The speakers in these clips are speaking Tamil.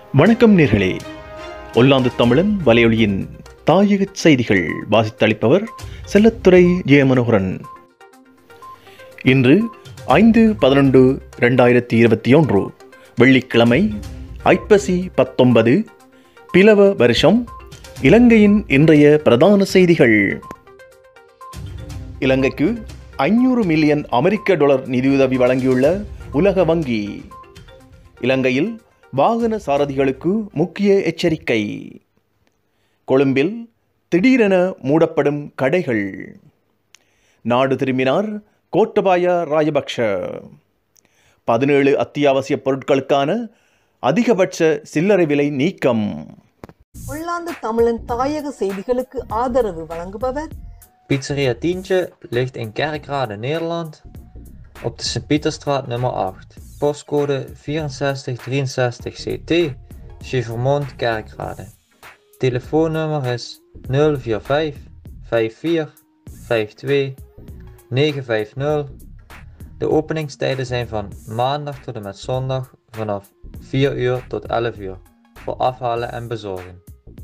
வணக்கம் நேர்களே ஒல்லாந்து தமிழன் வலையொலியின் தாயக செய்திகள் வாசித்தளிப்பவர் செல்லத்துறை ஜெயமனோகரன் இன்று ஐந்து பதினொன்று ரெண்டாயிரத்தி இருபத்தி ஒன்று வெள்ளிக்கிழமை ஐப்பசி பத்தொன்பது பிலவ வருஷம் இலங்கையின் இன்றைய பிரதான செய்திகள் இலங்கைக்கு ஐநூறு மில்லியன் அமெரிக்க டாலர் நிதியுதவி வழங்கியுள்ள உலக வங்கி இலங்கையில் வாகன சாரதிகளுக்கு முக்கிய எச்சரிக்கை கொழும்பில் திடீரென மூடப்படும் கடைகள் நாடு திரும்பினார் கோட்டபாய ராஜபக்ஷ பதினேழு அத்தியாவசிய பொருட்களுக்கான அதிகபட்ச சில்லறை விலை நீக்கம் உள்ளாந்து தமிழன் தாயக செய்திகளுக்கு ஆதரவு வழங்குபவர் Pizzeria Tientje ligt in Kerkrade, Nederland, op de Sint-Pieterstraat nummer 8. Postcode 6463 CT, Chevermond, Kerkrade. Telefoonnummer is 045 54 52 950. De openingstijden zijn van maandag tot en met zondag vanaf 4 uur tot 11 uur voor afhalen en bezorgen.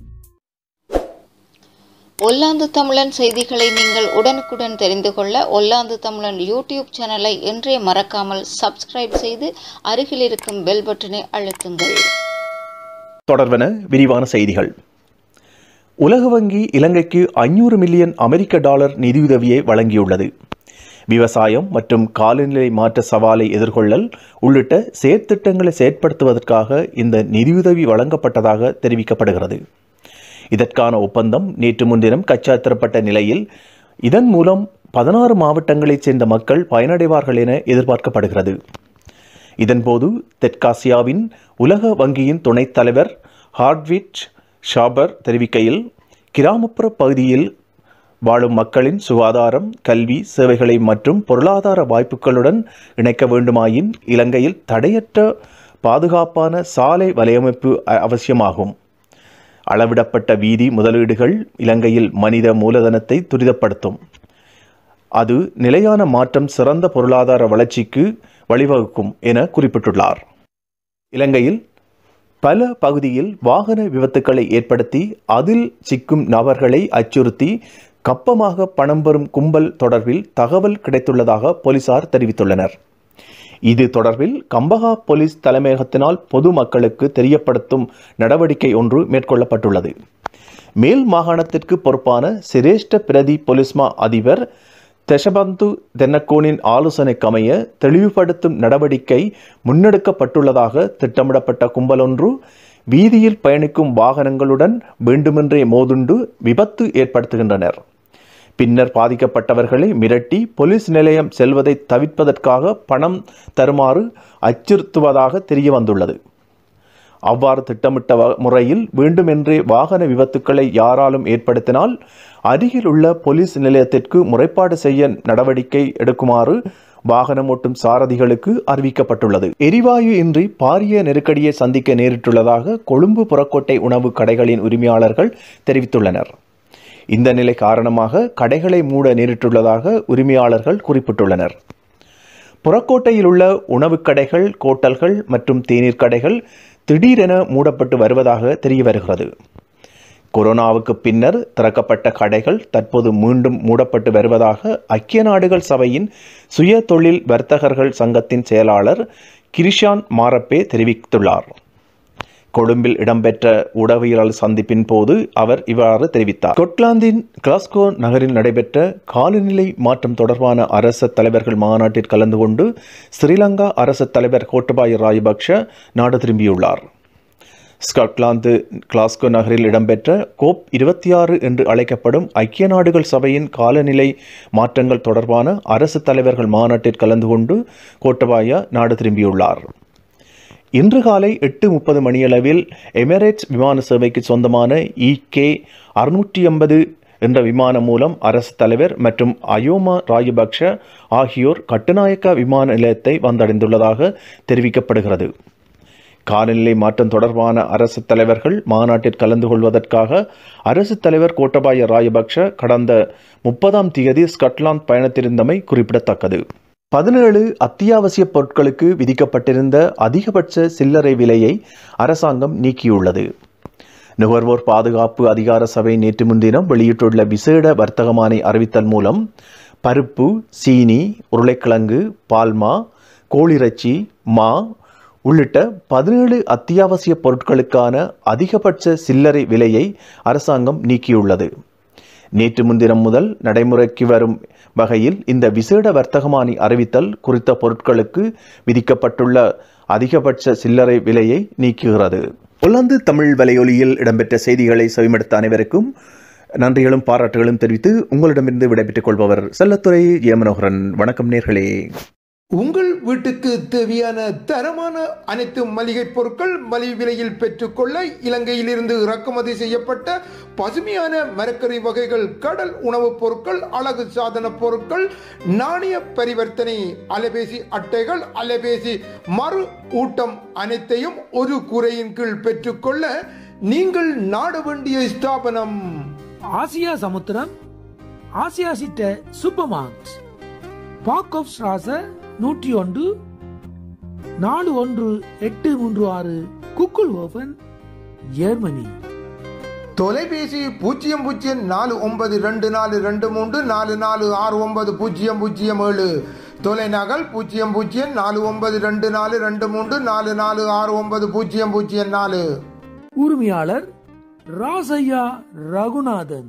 ஒல்லாந்து தமிழன் செய்திகளை நீங்கள் உடனுக்குடன் தெரிந்து கொள்ள ஒல்லாந்து தமிழன் யூடியூப் சேனலை இன்றே மறக்காமல் சப்ஸ்கிரைப் செய்து அருகில் இருக்கும் பெல் பட்டனை அழுத்துங்கள் தொடர்வன விரிவான செய்திகள் உலக வங்கி இலங்கைக்கு ஐநூறு மில்லியன் அமெரிக்க டாலர் நிதியுதவியை வழங்கியுள்ளது விவசாயம் மற்றும் காலநிலை மாற்ற சவாலை எதிர்கொள்ளல் உள்ளிட்ட செயற்திட்டங்களை செயற்படுத்துவதற்காக இந்த நிதியுதவி வழங்கப்பட்டதாக தெரிவிக்கப்படுகிறது இதற்கான ஒப்பந்தம் நேற்று முன்தினம் கச்சாத்திரப்பட்ட நிலையில் இதன் மூலம் பதினாறு மாவட்டங்களைச் சேர்ந்த மக்கள் பயனடைவார்கள் என எதிர்பார்க்கப்படுகிறது இதன்போது தெற்காசியாவின் உலக வங்கியின் துணைத் தலைவர் ஹார்ட்விட் ஷாபர் தெரிவிக்கையில் கிராமப்புற பகுதியில் வாழும் மக்களின் சுகாதாரம் கல்வி சேவைகளை மற்றும் பொருளாதார வாய்ப்புகளுடன் இணைக்க வேண்டுமாயின் இலங்கையில் தடையற்ற பாதுகாப்பான சாலை வலையமைப்பு அ- அவசியமாகும் அளவிடப்பட்ட வீதி முதலீடுகள் இலங்கையில் மனித மூலதனத்தை துரிதப்படுத்தும் அது நிலையான மாற்றம் சிறந்த பொருளாதார வளர்ச்சிக்கு வழிவகுக்கும் என குறிப்பிட்டுள்ளார் இலங்கையில் பல பகுதியில் வாகன விபத்துக்களை ஏற்படுத்தி அதில் சிக்கும் நபர்களை அச்சுறுத்தி கப்பமாக பணம் பெறும் கும்பல் தொடர்பில் தகவல் கிடைத்துள்ளதாக போலீசார் தெரிவித்துள்ளனர் இது தொடர்பில் கம்பஹா போலீஸ் தலைமையகத்தினால் பொதுமக்களுக்கு தெரியப்படுத்தும் நடவடிக்கை ஒன்று மேற்கொள்ளப்பட்டுள்ளது மேல் மாகாணத்திற்கு பொறுப்பான சிரேஷ்ட பிரதி பொலிஸ்மா அதிபர் தெஷபந்து தென்னக்கோனின் ஆலோசனைக்கமைய தெளிவுபடுத்தும் நடவடிக்கை முன்னெடுக்கப்பட்டுள்ளதாக திட்டமிடப்பட்ட கும்பலொன்று வீதியில் பயணிக்கும் வாகனங்களுடன் வேண்டுமென்றே மோதுண்டு விபத்து ஏற்படுத்துகின்றனர் பின்னர் பாதிக்கப்பட்டவர்களை மிரட்டி போலீஸ் நிலையம் செல்வதை தவிர்ப்பதற்காக பணம் தருமாறு அச்சுறுத்துவதாக தெரிய வந்துள்ளது அவ்வாறு திட்டமிட்ட வ- முறையில் வேண்டுமென்றே வாகன விபத்துக்களை யாராலும் ஏற்படுத்தினால் அருகில் உள்ள போலீஸ் நிலையத்திற்கு முறைப்பாடு செய்ய நடவடிக்கை எடுக்குமாறு வாகனம் ஓட்டும் சாரதிகளுக்கு அறிவிக்கப்பட்டுள்ளது எரிவாயு இன்றி பாரிய நெருக்கடியை சந்திக்க நேரிட்டுள்ளதாக கொழும்பு புறக்கோட்டை உணவு கடைகளின் உரிமையாளர்கள் தெரிவித்துள்ளனர் இந்த நிலை காரணமாக கடைகளை மூட நேரிட்டுள்ளதாக உரிமையாளர்கள் குறிப்பிட்டுள்ளனர் புறக்கோட்டையில் உள்ள உணவுக் கடைகள் கோட்டல்கள் மற்றும் தேநீர் கடைகள் திடீரென மூடப்பட்டு வருவதாக தெரிய வருகிறது கொரோனாவுக்கு பின்னர் திறக்கப்பட்ட கடைகள் தற்போது மீண்டும் மூடப்பட்டு வருவதாக ஐக்கிய நாடுகள் சபையின் சுய தொழில் வர்த்தகர்கள் சங்கத்தின் செயலாளர் கிரிஷான் மாரப்பே தெரிவித்துள்ளார் கொழும்பில் இடம்பெற்ற ஊடகவியலாளர் சந்திப்பின் போது அவர் இவ்வாறு தெரிவித்தார் ஸ்கொட்லாந்தின் கிளாஸ்கோ நகரில் நடைபெற்ற காலநிலை மாற்றம் தொடர்பான அரச தலைவர்கள் மாநாட்டில் கலந்து கொண்டு ஸ்ரீலங்கா அரச தலைவர் கோட்டபாய ராஜபக்ஷ நாடு திரும்பியுள்ளார் ஸ்காட்லாந்து கிளாஸ்கோ நகரில் இடம்பெற்ற கோப் இருபத்தி ஆறு என்று அழைக்கப்படும் ஐக்கிய நாடுகள் சபையின் காலநிலை மாற்றங்கள் தொடர்பான அரசு தலைவர்கள் மாநாட்டில் கலந்து கொண்டு கோட்டபாயா நாடு திரும்பியுள்ளார் இன்று காலை எட்டு முப்பது மணியளவில் எமிரேட்ஸ் விமான சேவைக்கு சொந்தமான இகே அறுநூற்றி எண்பது என்ற விமானம் மூலம் அரசு தலைவர் மற்றும் அயோமா ராஜபக்ஷ ஆகியோர் கட்டுநாயக்க விமான நிலையத்தை வந்தடைந்துள்ளதாக தெரிவிக்கப்படுகிறது காலநிலை மாற்றம் தொடர்பான அரசு தலைவர்கள் மாநாட்டில் கலந்து கொள்வதற்காக அரசு தலைவர் கோட்டபாய ராஜபக்ஷ கடந்த முப்பதாம் தேதி ஸ்காட்லாந்து பயணத்திருந்தமை குறிப்பிடத்தக்கது பதினேழு அத்தியாவசிய பொருட்களுக்கு விதிக்கப்பட்டிருந்த அதிகபட்ச சில்லறை விலையை அரசாங்கம் நீக்கியுள்ளது நுகர்வோர் பாதுகாப்பு அதிகார சபை நேற்று முன்தினம் வெளியிட்டுள்ள விசேட வர்த்தகமானி அறிவித்தல் மூலம் பருப்பு சீனி உருளைக்கிழங்கு பால்மா கோழிறைச்சி மா உள்ளிட்ட பதினேழு அத்தியாவசிய பொருட்களுக்கான அதிகபட்ச சில்லறை விலையை அரசாங்கம் நீக்கியுள்ளது நேற்று முன்தினம் முதல் நடைமுறைக்கு வரும் வகையில் இந்த விசேட வர்த்தகமானி அறிவித்தல் குறித்த பொருட்களுக்கு விதிக்கப்பட்டுள்ள அதிகபட்ச சில்லறை விலையை நீக்குகிறது ஒல்லாந்து தமிழ் வலையொலியில் இடம்பெற்ற செய்திகளை செவிமடுத்த அனைவருக்கும் நன்றிகளும் பாராட்டுகளும் தெரிவித்து உங்களிடமிருந்து விடைபெற்றுக் கொள்பவர் செல்லத்துறை ஏமனோகரன் வணக்கம் நேர்களே உங்கள் வீட்டுக்கு தேவையான தரமான அனைத்து மளிகை பொருட்கள் மலிவு விலையில் பெற்றுக்கொள்ள இலங்கையிலிருந்து இறக்குமதி செய்யப்பட்ட பசுமையான மரக்கறி வகைகள் கடல் உணவுப் பொருட்கள் அழகு சாதன பொருட்கள் நாணய பரிவர்த்தனை அலைபேசி அட்டைகள் அலைபேசி மறு ஊட்டம் அனைத்தையும் ஒரு கூரையின் கீழ் பெற்றுக்கொள்ள நீங்கள் நாட வேண்டிய ஸ்தாபனம் ஆசியா சமுத்திரம் ஆசியா சிட்ட சூப்பர் மார்க்ஸ் பாக் ஆஃப் ஸ்ராச நூற்றி ஒன்று நாலு ஒன்று எட்டு மூன்று ஆறு குக்குல் ஓபன் ஜெர்மனி தொலைபேசி பூஜ்ஜியம் பூஜ்ஜியம் நாலு ஒன்பது ரெண்டு நாலு ரெண்டு மூன்று நாலு நாலு ஆறு ஒன்பது பூஜ்ஜியம் பூஜ்ஜியம் ஏழு தொலைநகல் பூஜ்ஜியம் பூஜ்ஜியம் நாலு ஒன்பது ரெண்டு நாலு ரெண்டு மூன்று நாலு நாலு ஆறு ஒன்பது பூஜ்ஜியம் பூஜ்ஜியம் நாலு உரிமையாளர் ராசையா ரகுநாதன்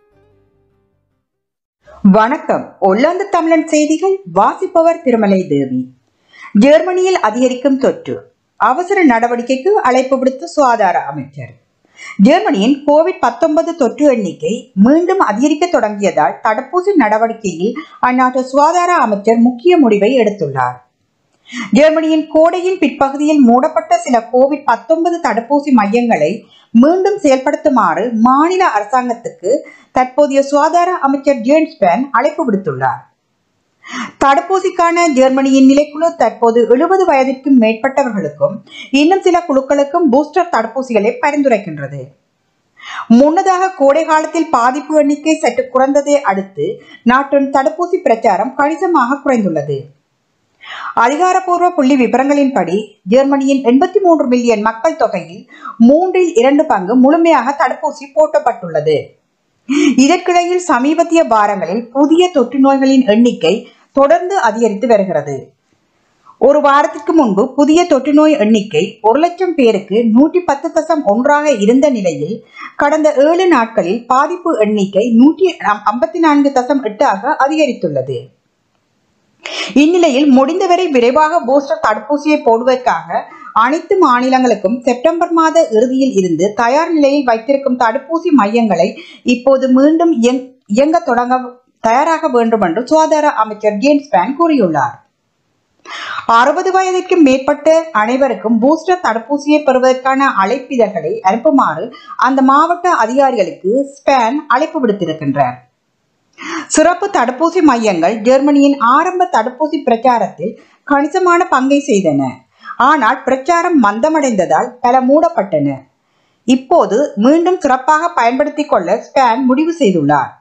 வணக்கம் ஒல்லாந்து தமிழன் செய்திகள் வாசிப்பவர் திருமலை தேவி ஜெர்மனியில் அதிகரிக்கும் தொற்று அவசர நடவடிக்கைக்கு அழைப்பு விடுத்த சுகாதார அமைச்சர் ஜெர்மனியின் கோவிட் பத்தொன்பது தொற்று எண்ணிக்கை மீண்டும் அதிகரிக்க தொடங்கியதால் தடுப்பூசி நடவடிக்கையில் அந்நாட்டு சுகாதார அமைச்சர் முக்கிய முடிவை எடுத்துள்ளார் ஜெர்மனியின் கோடையின் பிற்பகுதியில் மூடப்பட்ட சில கோவிட் பத்தொன்பது தடுப்பூசி மையங்களை மீண்டும் செயல்படுத்துமாறு மாநில அரசாங்கத்துக்கு தற்போதைய சுகாதார அமைச்சர் ஜேம்ஸ் பேன் அழைப்பு விடுத்துள்ளார் தடுப்பூசிக்கான ஜெர்மனியின் நிலைக்குழு தற்போது எழுபது வயதிற்கும் மேற்பட்டவர்களுக்கும் இன்னும் சில குழுக்களுக்கும் பூஸ்டர் தடுப்பூசிகளை பரிந்துரைக்கின்றது முன்னதாக கோடை காலத்தில் பாதிப்பு எண்ணிக்கை சற்று குறைந்ததை அடுத்து நாட்டின் தடுப்பூசி பிரச்சாரம் கணிசமாக குறைந்துள்ளது அதிகாரப்பூர்வ புள்ளி விவரங்களின்படி ஜெர்மனியின் எண்பத்தி மூன்று மில்லியன் மக்கள் தொகையில் மூன்றில் இரண்டு பங்கு முழுமையாக தடுப்பூசி போட்டப்பட்டுள்ளது இதற்கிடையில் சமீபத்திய வாரங்களில் புதிய தொற்று நோய்களின் எண்ணிக்கை தொடர்ந்து அதிகரித்து வருகிறது ஒரு வாரத்திற்கு முன்பு புதிய தொற்று நோய் எண்ணிக்கை ஒரு லட்சம் பேருக்கு நூற்றி பத்து தசம் ஒன்றாக இருந்த நிலையில் கடந்த ஏழு நாட்களில் பாதிப்பு எண்ணிக்கை நூற்றி ஐம்பத்தி நான்கு தசம் எட்டாக அதிகரித்துள்ளது இந்நிலையில் முடிந்தவரை விரைவாக பூஸ்டர் தடுப்பூசியை போடுவதற்காக அனைத்து மாநிலங்களுக்கும் செப்டம்பர் மாத இறுதியில் இருந்து தயார் நிலையில் வைத்திருக்கும் தடுப்பூசி மையங்களை இப்போது மீண்டும் இயங்- இயங்க தொடங்க தயாராக வேண்டும் என்று சுகாதார அமைச்சர் ஜேம்ஸ் பேன் கூறியுள்ளார் அறுபது வயதிற்கு மேற்பட்ட அனைவருக்கும் பூஸ்டர் தடுப்பூசியை பெறுவதற்கான அழைப்பிதழ்களை அனுப்புமாறு அந்த மாவட்ட அதிகாரிகளுக்கு ஸ்பேன் அழைப்பு விடுத்திருக்கின்றார் சிறப்பு தடுப்பூசி மையங்கள் ஜெர்மனியின் ஆரம்ப தடுப்பூசி பிரச்சாரத்தில் கணிசமான பங்கை செய்தன ஆனால் பிரச்சாரம் மந்தமடைந்ததால் பல மூடப்பட்டன இப்போது மீண்டும் சிறப்பாக பயன்படுத்திக் கொள்ள ஸ்பேன் முடிவு செய்துள்ளார்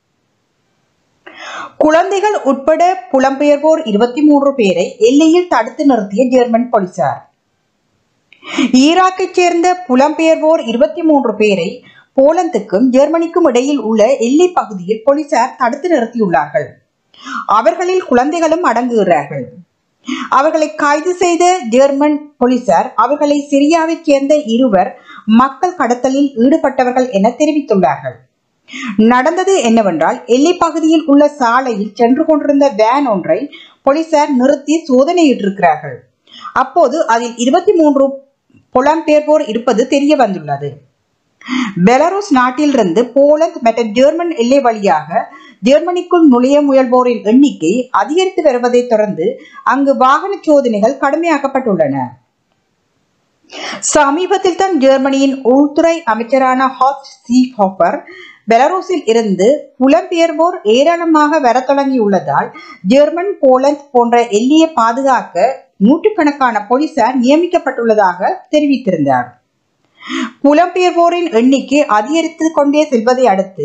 குழந்தைகள் உட்பட புலம்பெயர்வோர் இருபத்தி மூன்று பேரை எல்லையில் தடுத்து நிறுத்திய ஜெர்மன் போலீசார் ஈராக்கைச் சேர்ந்த புலம்பெயர்வோர் இருபத்தி மூன்று பேரை போலந்துக்கும் ஜெர்மனிக்கும் இடையில் உள்ள எல்லை பகுதியில் போலீசார் தடுத்து நிறுத்தியுள்ளார்கள் அவர்களில் குழந்தைகளும் அடங்குகிறார்கள் அவர்களை கைது செய்த ஜெர்மன் போலீசார் அவர்களை சிரியாவைச் சேர்ந்த இருவர் மக்கள் கடத்தலில் ஈடுபட்டவர்கள் என தெரிவித்துள்ளார்கள் நடந்தது என்னவென்றால் எல்லை பகுதியில் உள்ள சாலையில் சென்று கொண்டிருந்த வேன் ஒன்றை போலீசார் நிறுத்தி சோதனையிட்டிருக்கிறார்கள் அப்போது அதில் இருபத்தி மூன்று புலம்பெயர்வோர் இருப்பது தெரிய வந்துள்ளது பெலாருஸ் நாட்டிலிருந்து போலந்து மற்றும் ஜெர்மன் எல்லை வழியாக ஜெர்மனிக்குள் நுழைய முயல்வோரின் எண்ணிக்கை அதிகரித்து வருவதைத் தொடர்ந்து அங்கு வாகன சோதனைகள் கடுமையாக்கப்பட்டுள்ளன சமீபத்தில் தான் ஜெர்மனியின் உள்துறை அமைச்சரான ஹார்ஸ்ட் சீஹோஃபர் பெலாரூஸில் இருந்து புலம்பெயர்வோர் ஏராளமாக வரத் தொடங்கியுள்ளதால் ஜெர்மன் போலந்து போன்ற எல்லையை பாதுகாக்க நூற்றுக்கணக்கான போலீசார் நியமிக்கப்பட்டுள்ளதாக தெரிவித்திருந்தார் புலம்பெயர்வோரின் எண்ணிக்கை அதிகரித்து கொண்டே செல்வதை அடுத்து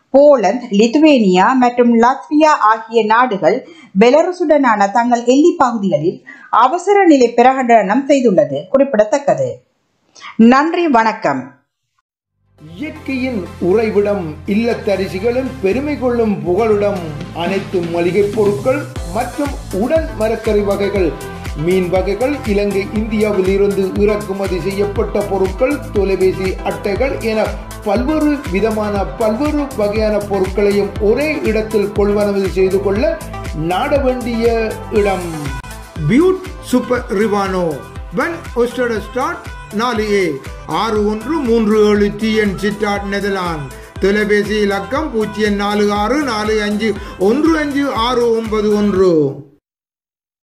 போலந்து லித்துவேனியா மற்றும் லாத்வியா ஆகிய நாடுகள் பெலருசுடனான தங்கள் எல்லை பகுதிகளில் அவசர நிலை பிரகடனம் செய்துள்ளது குறிப்பிடத்தக்கது நன்றி வணக்கம் இயற்கையின் உறைவிடம் இல்லத்தரிசிகளின் பெருமை கொள்ளும் புகழுடம் அனைத்து மளிகைப் பொருட்கள் மற்றும் உடன் மரக்கறி வகைகள் மீன் வகைகள் இலங்கை இந்தியாவில் இருந்து இறக்குமதி செய்யப்பட்ட பொருட்கள் தொலைபேசி அட்டைகள் என பல்வேறு விதமான பல்வேறு வகையான பொருட்களையும் ஒரே இடத்தில் கொள்வனவு செய்து கொள்ள நாட வேண்டிய இடம் பியூட் சூப்பர் ரிவானோ வன் ஒஸ்டட ஸ்டார்ட் நாலு ஏ ஆறு ஒன்று மூன்று ஏழு டிஎன் சிட்டாட் நெதர்லாந்து தொலைபேசி இலக்கம் பூஜ்ஜியம் நாலு ஆறு நாலு அஞ்சு ஒன்று அஞ்சு ஆறு ஒன்பது ஒன்று